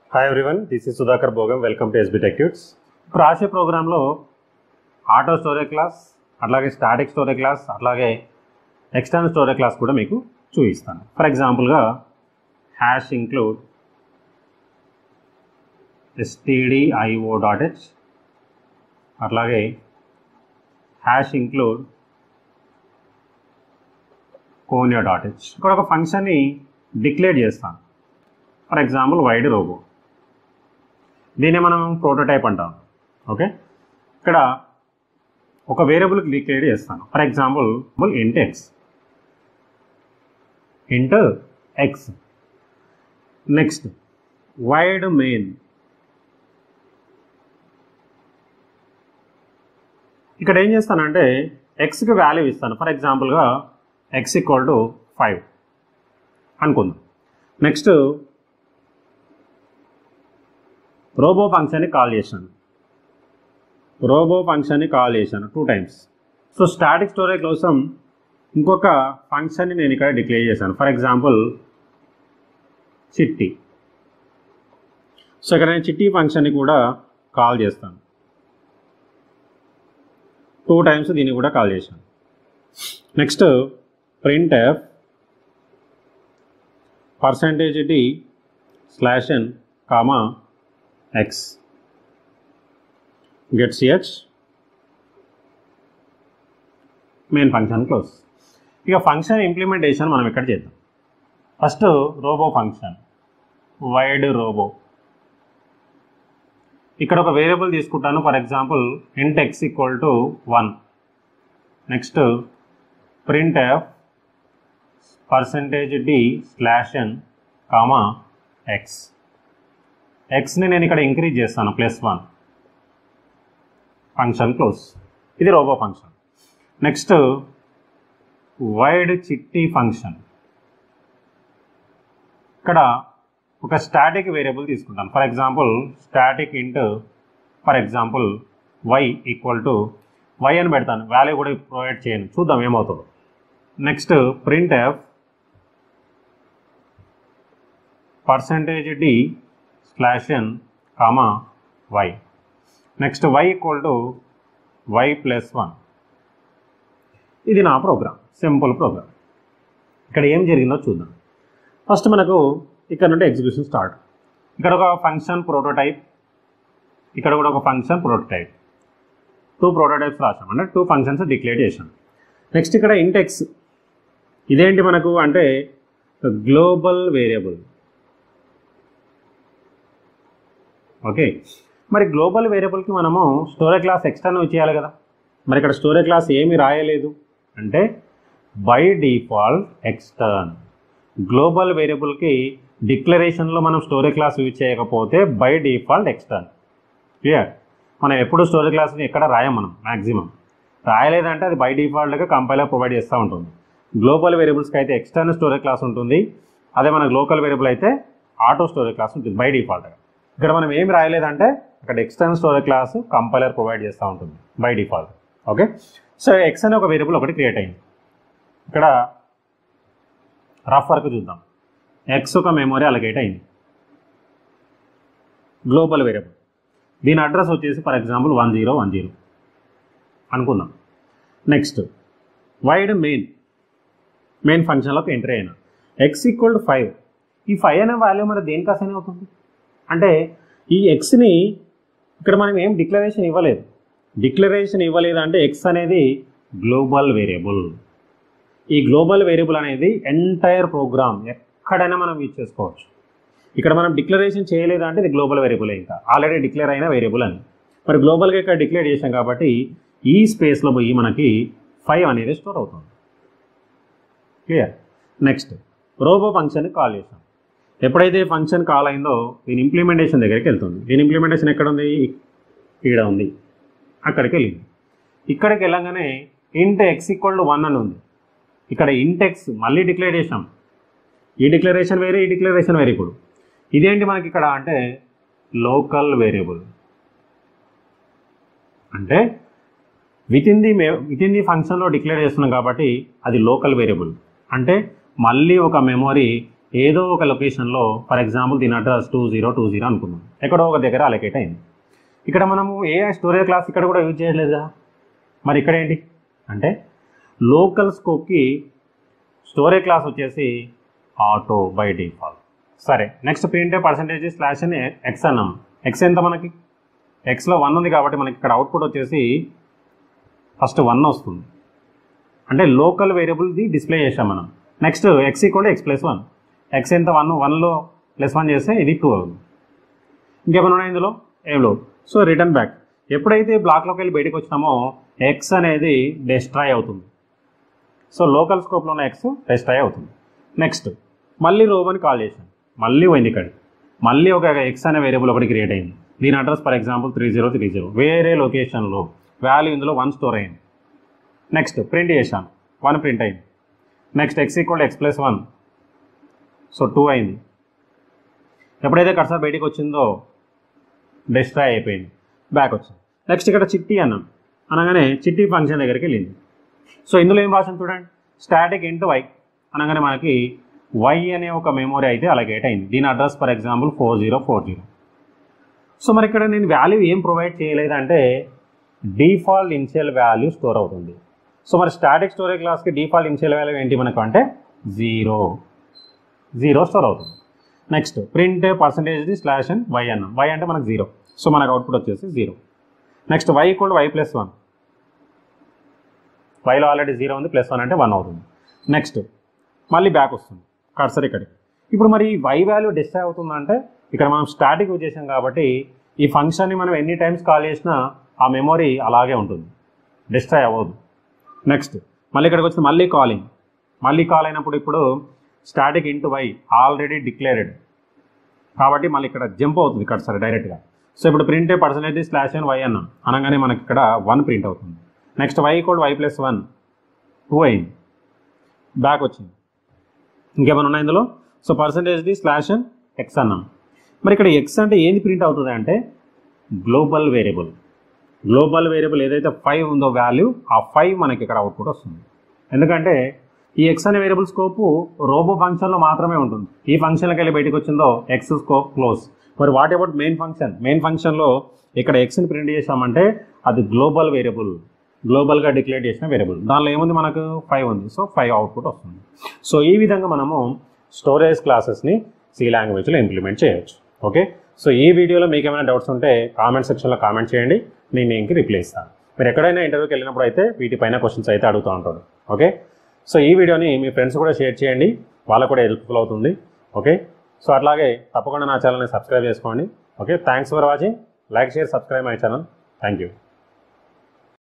hi everyone this is Sudhakar Bhogam welcome to SB టెక్యూట్స్ ఇప్పుడు రాసే ప్రోగ్రాంలో ఆటో స్టోరేజ్ క్లాస్ అట్లాగే స్టాటిక్ స్టోరేజ్ క్లాస్ అట్లాగే ఎక్స్టర్నల్ స్టోరేజ్ క్లాస్ కూడా మీకు చూపిస్తాను ఫర్ ఎగ్జాంపుల్గా hash include stdio dot h అట్లాగే hash include conio dot h ఇక్కడ ఒక ఫంక్షన్ని డిక్లేర్ చేస్తాను ఫర్ ఎగ్జాంపుల్ వైడ్ రోబో దీన్ని మనం ప్రోటోటైప్ అంటాం ఓకే ఇక్కడ ఒక వేరియబుల్కి డిక్లేర్ చేస్తాను for example int x int x next void main ఇక్కడ ఏం చేస్తానంటే ఎక్స్కి వాల్యూ ఇస్తాను ఫర్ ఎగ్జాంపుల్గా ఎక్స్ ఈక్వల్ టు ఫైవ్ అనుకుందాం నెక్స్ట్ రోబో ఫంక్షన్ని కాల్ చేశాను రోబో ఫంక్షన్ని కాల్ చేశాను two times so static storage కోసం ఇంకొక ఫంక్షన్ని నేను ఇక్కడ డిక్లేర్ చేశాను ఫర్ ఎగ్జాంపుల్ చిట్టి సో ఇక్కడ నేను చిట్టి ఫంక్షన్ని కూడా కాల్ చేస్తాను టూ టైమ్స్ దీన్ని కూడా కాల్ చేశాను next printf percentage d slash n comma x గెట్ సిహెచ్ మెయిన్ ఫంక్షన్ క్లోజ్ ఇక ఫంక్షన్ ఇంప్లిమెంటేషన్ మనం ఇక్కడ చేద్దాం first robo function void robo ఇక్కడ ఒక వేరియబుల్ తీసుకుంటాను for example int x equal to one next printf percentage d slash n comma x ఎక్స్ని నేను ఇక్కడ ఇంక్రీజ్ చేస్తాను ప్లస్ వన్ ఫంక్షన్ క్లోజ్ ఇది robo function next void Chitti function ఇక్కడ ఒక స్టాటిక్ వేరియబుల్ తీసుకుంటాను for example static int for example y equal to y అని పెడతాను వాల్యూ కూడా ప్రొవైడ్ చేయను చూద్దాం ఏమవుతుందో next printf percentage d slash n comma y next y equal to y plus one ఇది నా ప్రోగ్రామ్ సింపుల్ ప్రోగ్రామ్ ఇక్కడ ఏం జరిగిందో చూద్దాం ఫస్ట్ మనకు ఇక్కడ నుండి ఎగ్జిక్యూషన్ స్టార్ట్ ఇక్కడ ఒక ఫంక్షన్ ప్రోటోటైప్ ఇక్కడ కూడా ఒక ఫంక్షన్ ప్రోటోటైప్ టూ ప్రోటోటైప్స్ రాసాం అంటే టూ ఫంక్షన్స్ డిక్లేర్ చేసాం నెక్స్ట్ ఇక్కడ ఇంటెక్స్ ఇదేంటి మనకు అంటే గ్లోబల్ వేరియబుల్ ఓకే మరి గ్లోబల్ వేరియబుల్కి మనము స్టోరేజ్ క్లాస్ ఎక్స్టర్న్ చేయాలి కదా మరి ఇక్కడ స్టోరేజ్ క్లాస్ ఏమి రాయలేదు అంటే బై డిఫాల్ట్ ఎక్స్టర్న్ గ్లోబల్ వేరియబుల్కి డిక్లరేషన్లో మనం స్టోరేజ్ క్లాస్ యూజ్ చేయకపోతే బై డిఫాల్ట్ ఎక్స్టర్న్ క్లియర్ మనం ఎప్పుడు స్టోరేజ్ క్లాస్ని ఎక్కడ రాయం మనం మ్యాక్సిమం రాయలేదంటే అది బై డిఫాల్ట్గా కంపైలర్ ప్రొవైడ్ చేస్తూ ఉంటుంది గ్లోబల్ వేరియబుల్స్కి అయితే ఎక్స్టర్నల్ స్టోరేజ్ క్లాస్ ఉంటుంది అదే మన లోకల్ వేరియబుల్ అయితే ఆటో స్టోరేజ్ క్లాస్ ఉంటుంది బై డిఫాల్ట్గా ఇక్కడ మనం ఏం రాయలేదంటే అక్కడ external storage class compiler provide చేస్తూ ఉంటుంది by default okay so x అనే ఒక వేరియబుల్ ఒకటి క్రియేట్ అయింది ఇక్కడ రఫ్ వర్క్ చూద్దాం ఎక్స్ ఒక మెమొరీ అలకేట్ అయింది గ్లోబల్ వేరియబుల్ దీని అడ్రస్ వచ్చేసి for example one zero one zero అనుకుందాం నెక్స్ట్ వైడ్ మెయిన్ మెయిన్ ఫంక్షన్లోకి ఎంట్రీ అయినా ఎక్స్ ఈక్వల్ టు ఫైవ్ ఈ ఫైవ్ అనే వాల్యూ మరి దేనికి అసైన్ అవుతుంది అంటే ఈ ఎక్స్ని ఇక్కడ మనం ఏం డిక్లరేషన్ ఇవ్వలేదు డిక్లరేషన్ ఇవ్వలేదు అంటే ఎక్స్ అనేది గ్లోబల్ వేరియబుల్ ఈ గ్లోబల్ వేరియబుల్ అనేది ఎంటైర్ ప్రోగ్రామ్ ఎక్కడైనా మనం యూజ్ చేసుకోవచ్చు ఇక్కడ మనం డిక్లరేషన్ చేయలేదు అంటే ఇది గ్లోబల్ వేరియబుల్ ఇంకా ఆల్రెడీ డిక్లేర్ అయిన వేరియబుల్ అని మరి గ్లోబల్గా ఇక్కడ డిక్లేర్ చేసాం కాబట్టి ఈ స్పేస్లో పోయి మనకి ఫైవ్ అనేది స్టోర్ అవుతుంది క్లియర్ నెక్స్ట్ రోబో ఫంక్షన్ కాల్ చేసాం ఎప్పుడైతే ఫంక్షన్ కాల్ అయిందో దీని ఇంప్లిమెంటేషన్ దగ్గరికి వెళ్తుంది దీని ఇంప్లిమెంటేషన్ ఎక్కడ ఉంది ఇక్కడ ఉంది అక్కడికి వెళ్ళింది ఇక్కడికి వెళ్ళగానే ఇంట్ ఎక్స్ ఈక్వల్ టు వన్ అని ఉంది ఇక్కడ ఇంట్ ఎక్స్ మళ్ళీ డిక్లేర్ చేసాం ఈ డిక్లరేషన్ వేరే ఈ డిక్లరేషన్ వేరే ఇప్పుడు ఇదేంటి మనకి ఇక్కడ అంటే లోకల్ వేరియబుల్ అంటే within the may within the ఫంక్షన్లో డిక్లేర్ చేస్తున్నాం కాబట్టి అది లోకల్ వేరియబుల్ అంటే మళ్ళీ ఒక మెమొరీ ఏదో ఒక లొకేషన్లో ఫర్ ఎగ్జాంపుల్ దీని address two zero two zero అనుకుందాం ఎక్కడో ఒక దగ్గర అలొకేట్ అయింది ఇక్కడ మనము ఏ స్టోరేజ్ క్లాస్ ఇక్కడ కూడా యూజ్ చేయలేదుగా మరి ఇక్కడ ఏంటి అంటే లోకల్ స్కోప్కి స్టోరేజ్ క్లాస్ వచ్చేసి ఆటో బై డిఫాల్ట్ సరే నెక్స్ట్ ప్రింట్ పర్సంటేజ్ స్లాష్ అని ఎక్స్ అన్నాం ఎక్స్ ఎంత మనకి ఎక్స్లో వన్ ఉంది కాబట్టి మనకి ఇక్కడ అవుట్పుట్ వచ్చేసి ఫస్ట్ వన్ వస్తుంది అంటే లోకల్ వేరియబుల్ది డిస్ప్లే చేసాం మనం next x equal x plus one x ఎంత వన్ వన్లో ప్లస్ వన్ చేస్తే ఇది టూ అవుతుంది ఇంకేమైనా ఉన్నాయి ఇందులో ఏం లేవు సో రిటర్న్ బ్యాక్ ఎప్పుడైతే బ్లాక్లోకి వెళ్ళి బయటకు వచ్చినామో ఎక్స్ అనేది డెస్ట్రాయ్ అవుతుంది సో లోకల్ స్కోప్లో ఉన్న ఎక్స్ డెస్ట్రాయ్ అవుతుంది నెక్స్ట్ మళ్ళీ రోబోని కాల్ చేశాను మళ్ళీ పోయింది ఇక్కడ మళ్ళీ ఒక ఎక్స్ అనే వేరియబుల్ ఒకటి క్రియేట్ అయింది దీని address for example three zero three zero వేరే లొకేషన్లో వాల్యూ ఇందులో వన్ స్టోర్ అయింది నెక్స్ట్ ప్రింట్ చేశాను వన్ ప్రింట్ అయింది next x equal x plus one so two అయింది ఎప్పుడైతే కర్సర్ బయటికి వచ్చిందో డిస్ట్రాయ్ అయిపోయింది బ్యాక్ వచ్చింది నెక్స్ట్ ఇక్కడ చిట్టి అన్నాం అనగానే చిట్టి ఫంక్షన్ దగ్గరికి వెళ్ళింది సో ఇందులో ఏం రాసాం చూడండి స్టాటిక్ ఇంటూ వై అనగానే మనకి వై అనే ఒక మెమొరీ అయితే అలగేట్ అయింది దీని address for example four zero four zero so మరి ఇక్కడ నేను వాల్యూ ఏం ప్రొవైడ్ చేయలేదంటే డిఫాల్ట్ ఇనిషియల్ వాల్యూ స్టోర్ అవుతుంది సో మరి స్టాటిక్ స్టోరేజ్ క్లాస్కి డిఫాల్ట్ ఇనిషియల్ వాల్యూ ఏంటి మనకు అంటే జీరో జీరో స్టోర్ అవుతుంది next print percentage slash and y అన్నాం వై అంటే మనకు జీరో సో మనకు అవుట్పుట్ వచ్చేసి zero next y equal y plus one వైలో ఆల్రెడీ జీరో ఉంది ప్లస్ వన్ అంటే వన్ అవుతుంది నెక్స్ట్ మళ్ళీ బ్యాక్ వస్తుంది కర్సర్ ఇక్కడికి ఇప్పుడు మరి వై వాల్యూ డిస్ట్రాయ్ అవుతుందంటే ఇక్కడ మనం స్టాటిక్ యూజ్ చేసాం కాబట్టి ఈ ఫంక్షన్ని మనం ఎన్ని టైమ్స్ కాల్ చేసినా ఆ మెమొరీ అలాగే ఉంటుంది డిస్ట్రాయ్ అవ్వదు నెక్స్ట్ మళ్ళీ ఇక్కడికి వచ్చి మళ్ళీ కాలింగ్ మళ్ళీ కాల్ అయినప్పుడు ఇప్పుడు static int y already declared కాబట్టి మళ్ళీ ఇక్కడ జంప్ అవుతుంది కర్సర్ డైరెక్ట్గా సో ఇప్పుడు print percentage slash and y అన్నాం అనగానే మనకి ఇక్కడ వన్ ప్రింట్ అవుతుంది next y equal y plus one two అయింది బ్యాక్ వచ్చింది ఇంకేమైనా ఉన్నాయి ఇందులో సో పర్సంటేజ్ది స్లాష్ అండ్ ఎక్స్ అన్నాం మరి ఇక్కడ ఎక్స్ అంటే ఏంది ప్రింట్ అవుతుంది అంటే గ్లోబల్ వేరియబుల్ గ్లోబల్ వేరియబుల్ ఏదైతే ఫైవ్ ఉందో వాల్యూ ఆ ఫైవ్ మనకి ఇక్కడ అవుట్పుట్ వస్తుంది ఎందుకంటే ఈ ఎక్స్ అనే వేరియబుల్ స్కోపు రోబో ఫంక్షన్లో మాత్రమే ఉంటుంది ఈ ఫంక్షన్కి వెళ్ళి బయటకు వచ్చిందో ఎక్స్ స్కోప్ క్లోజ్ మరి what about main function main ఫంక్షన్లో ఇక్కడ ఎక్స్ని ప్రింట్ చేసామంటే అది గ్లోబల్ వేరియబుల్ గ్లోబల్గా డిక్లేర్ చేసిన వేరియబుల్ దానిలో ఏముంది మనకు ఫైవ్ ఉంది సో ఫైవ్ అవుట్పుట్ వస్తుంది సో ఈ విధంగా మనము స్టోరేజ్ క్లాసెస్ని సి లాంగ్వేజ్లో ఇంప్లిమెంట్ చేయొచ్చు ఓకే సో ఈ వీడియోలో మీకు ఏమైనా డౌట్స్ ఉంటే కామెంట్ సెక్షన్లో కామెంట్ చేయండి నేను మీకు రిప్లై ఇస్తాను మీరు ఎక్కడైనా ఇంటర్వ్యూకి వెళ్ళినప్పుడు అయితే వీటిపైన క్వశ్చన్స్ అయితే అడుగుతూ ఉంటాడు ఓకే సో ఈ వీడియోని మీ ఫ్రెండ్స్ కూడా షేర్ చేయండి వాళ్ళకు కూడా హెల్ప్ఫుల్ అవుతుంది ఓకే సో అట్లాగే తప్పకుండా నా ఛానల్ని సబ్స్క్రైబ్ చేసుకోండి okay thanks for watching like share subscribe my channel thank you